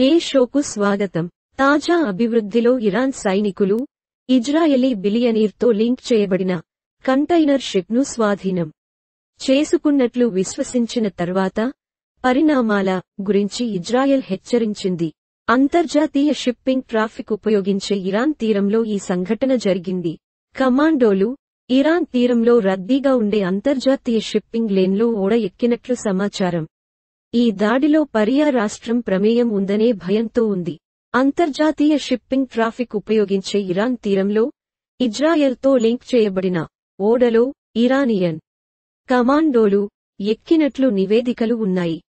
హే షోకు స్వాగతం తాజా అభివృద్ధిలో ఇరాన్ సైనికులు ఇజ్రాయెలీ బిలియనీర్తో లింక్ చేయబడిన కంటైనర్ షిప్ను స్వాధీనం చేసుకున్నట్లు విశ్వసించిన తర్వాత పరిణామాల గురించి ఇజ్రాయెల్ హెచ్చరించింది అంతర్జాతీయ షిప్పింగ్ ట్రాఫిక్ ఉపయోగించే ఇరాన్ తీరంలో ఈ సంఘటన జరిగింది కమాండోలు ఇరాన్ తీరంలో రద్దీగా ఉండే అంతర్జాతీయ షిప్పింగ్ లేన్లో ఓడ ఎక్కినట్లు సమాచారం ఈ దాడిలో పరియా రాష్ట్రం ప్రమేయం ఉందనే భయంతో ఉంది అంతర్జాతీయ షిప్పింగ్ ట్రాఫిక్ ఉపయోగించే ఇరాన్ తీరంలో ఇజ్రాయెల్తో లింక్ చేయబడిన ఓడలో ఇరానియన్ కమాండోలు ఎక్కినట్లు నివేదికలు ఉన్నాయి